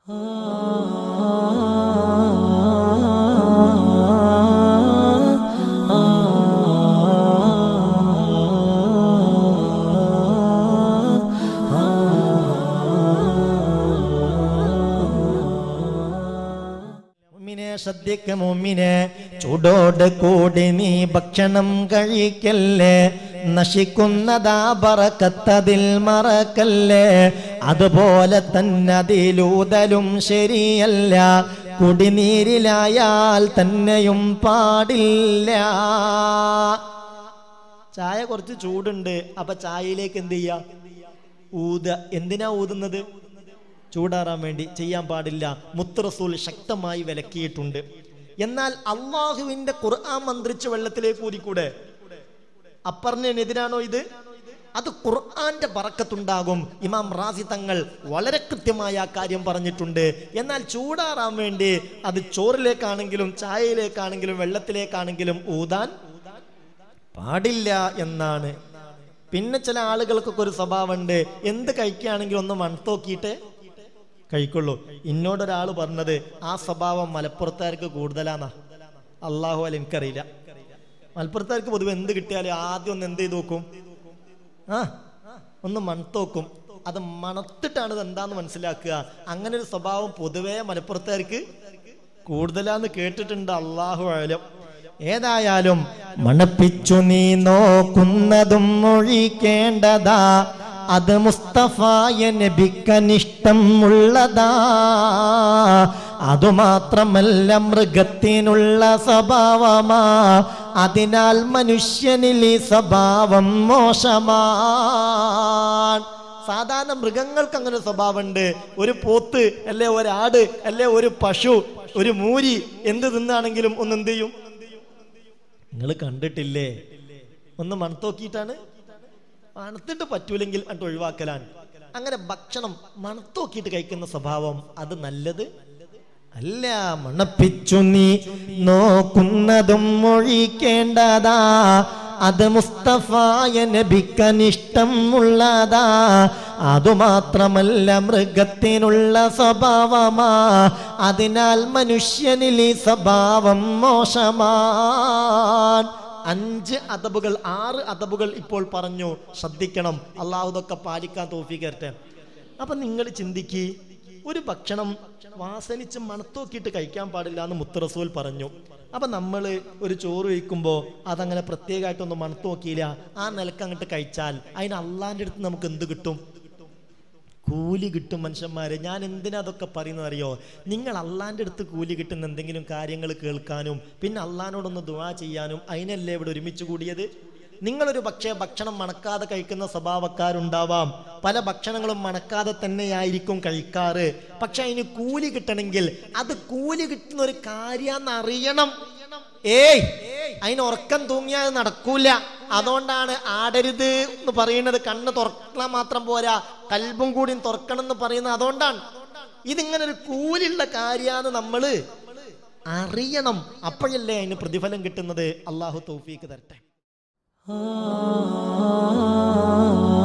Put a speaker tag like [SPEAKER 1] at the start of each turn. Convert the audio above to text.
[SPEAKER 1] മുമ്മിനെ ശ്രദ്ധിക്ക മുമ്മിനെ ചൂടോട് കൂടി നീ ഭക്ഷണം കഴിക്കല്ലേ നശിക്കുന്നതാ പറക്കത്തതിൽ മറക്കല്ലേ അതുപോലെ തന്നെ അതിലൂതലും ശരിയല്ല കുടിനീരിലായാൽ തന്നെയും പാടില്ല ചായ കുറച്ച് ചൂടുണ്ട് അപ്പൊ ചായയിലേക്ക് എന്ത് ചെയ്യാ ഊത എന്തിനാ ഊതുന്നത് ചൂടാറാൻ വേണ്ടി ചെയ്യാൻ പാടില്ല മുത്ത് റസൂൽ ശക്തമായി വിലക്കിയിട്ടുണ്ട് എന്നാൽ അള്ളാഹുവിന്റെ ഖുർആൻ മന്ത്രിച്ച് വെള്ളത്തിലേക്ക് ഊതിക്കൂടെ അപ്പറിനെതിരാണോ ഇത് അത് ഖുർആന്റെ ബറക്കത്തുണ്ടാകും ഇമാം റാസി തങ്ങൾ വളരെ കൃത്യമായ ആ കാര്യം പറഞ്ഞിട്ടുണ്ട് എന്നാൽ ചൂടാറാൻ വേണ്ടി അത് ചോറിലേക്കാണെങ്കിലും ചായയിലേക്കാണെങ്കിലും വെള്ളത്തിലേക്കാണെങ്കിലും ഊതാൻ പാടില്ല എന്നാണ് പിന്നെ ചില ആളുകൾക്കൊക്കെ ഒരു സ്വഭാവമുണ്ട് എന്ത് കഴിക്കുകയാണെങ്കിലും ഒന്ന് മൺത്തോക്കിയിട്ട് കഴിക്കുള്ളൂ ഇന്നോടൊരാൾ പറഞ്ഞത് ആ സ്വഭാവം മലപ്പുറത്തുകാർക്ക് കൂടുതലാന്നാ അള്ളാഹു അല്ല എനിക്കറിയില്ല മലപ്പുറത്തുകാർക്ക് പൊതുവെ എന്ത് കിട്ടിയാലും ആദ്യം ഒന്ന് എന്ത് ചെയ്ത് നോക്കും ആ ഒന്ന് മണത്തോക്കും അത് മണത്തിട്ടാണ് ഇത് എന്താന്ന് മനസ്സിലാക്കുക അങ്ങനെ ഒരു സ്വഭാവം പൊതുവെ മലപ്പുറത്തുകാർക്ക് കൂടുതലാന്ന് കേട്ടിട്ടുണ്ട് അള്ളാഹു ആയാലും ഏതായാലും മണപ്പിച്ചു നീ നോക്കുന്നതും ഒഴിക്കേണ്ടതാ അത് മുസ്തഫായ നബിക്കനിഷ്ടം ഉള്ളതാ അതുമാത്രമല്ല മൃഗത്തിനുള്ള സ്വഭാവമാ അതിനാൽ മനുഷ്യനിൽ ഈ സ്വഭാവം മോശമാണ് സാധാരണ മൃഗങ്ങൾക്ക് അങ്ങനെ സ്വഭാവമുണ്ട് ഒരു പോത്ത് അല്ലെ ഒരാട് അല്ലെ ഒരു പശു ഒരു മൂരി എന്ത് തിന്നാണെങ്കിലും ഒന്ന് എന്ത് ചെയ്യും നിങ്ങൾ കണ്ടിട്ടില്ലേ ഒന്ന് മണത്തോക്കിയിട്ടാണ് മണത്തിട്ട് പറ്റൂലെങ്കിൽ അത് ഒഴിവാക്കലാണ് അങ്ങനെ ഭക്ഷണം മണത്തോക്കിയിട്ട് കഴിക്കുന്ന സ്വഭാവം അത് നല്ലത് അല്ല മണപ്പിച്ചു നീ നോക്കുന്നതും ഒഴിക്കേണ്ടതാ അത് മുസ്തഫായ നബിക്കനിഷ്ടം ഉള്ളതാ അതുമാത്രമല്ല മൃഗത്തിനുള്ള സ്വഭാവമാ അതിനാൽ മനുഷ്യനിൽ ഈ സ്വഭാവം മോശമാണ് അഞ്ച് അതബുകൾ ആറ് അതബുകൾ ഇപ്പോൾ പറഞ്ഞു ശ്രദ്ധിക്കണം അള്ളാഹു ഇതൊക്കെ പാലിക്കാൻ തോഫിക്കരട്ടെ അപ്പൊ നിങ്ങൾ ചിന്തിക്ക് ഒരു ഭക്ഷണം വാസനിച്ച് മണത്തോക്കിയിട്ട് കഴിക്കാൻ പാടില്ല എന്ന് മുത്തറസൂൽ പറഞ്ഞു അപ്പൊ നമ്മൾ ഒരു ചോറ് കഴിക്കുമ്പോൾ അതങ്ങനെ പ്രത്യേകമായിട്ടൊന്നും മണത്തോക്കിയില്ല ആ നിലക്ക് അങ്ങോട്ട് കഴിച്ചാൽ അതിന് അള്ളാന്റെ അടുത്ത് നമുക്ക് എന്ത് കിട്ടും കൂലി കിട്ടും മനുഷ്യന്മാരെ ഞാൻ എന്തിനാ അതൊക്കെ പറയുന്നത് അറിയോ നിങ്ങൾ അള്ളാന്റെ അടുത്ത് കൂലി കിട്ടുന്ന എന്തെങ്കിലും കാര്യങ്ങൾ കേൾക്കാനും പിന്നെ അള്ളഹാനോടൊന്ന് ദുവാ ചെയ്യാനും അതിനല്ലേ ഇവിടെ ഒരുമിച്ച് കൂടിയത് നിങ്ങളൊരു പക്ഷേ ഭക്ഷണം മണക്കാതെ കഴിക്കുന്ന സ്വഭാവക്കാരുണ്ടാവാം പല ഭക്ഷണങ്ങളും മണക്കാതെ തന്നെയായിരിക്കും കഴിക്കാറ് പക്ഷെ അതിന് കൂലി കിട്ടണമെങ്കിൽ അത് കൂലി കിട്ടുന്ന ഒരു കാര്യാന്ന് അറിയണം ഏയ് അതിന് ഉറക്കം തൂങ്ങിയാൽ അത് നടക്കൂല അതുകൊണ്ടാണ് ആടരുത് എന്ന് പറയുന്നത് കണ്ണ് തുറക്കാൻ മാത്രം പോരാ കൽബും കൂടി തുറക്കണം എന്ന് പറയുന്നത് അതുകൊണ്ടാണ് ഇതിങ്ങനെ ഒരു കൂലുള്ള കാര്യാന്ന് നമ്മള് അറിയണം അപ്പോഴല്ലേ അതിന് പ്രതിഫലം കിട്ടുന്നത് അള്ളാഹു തൗഫീക്ക് തരട്ടെ
[SPEAKER 2] ആ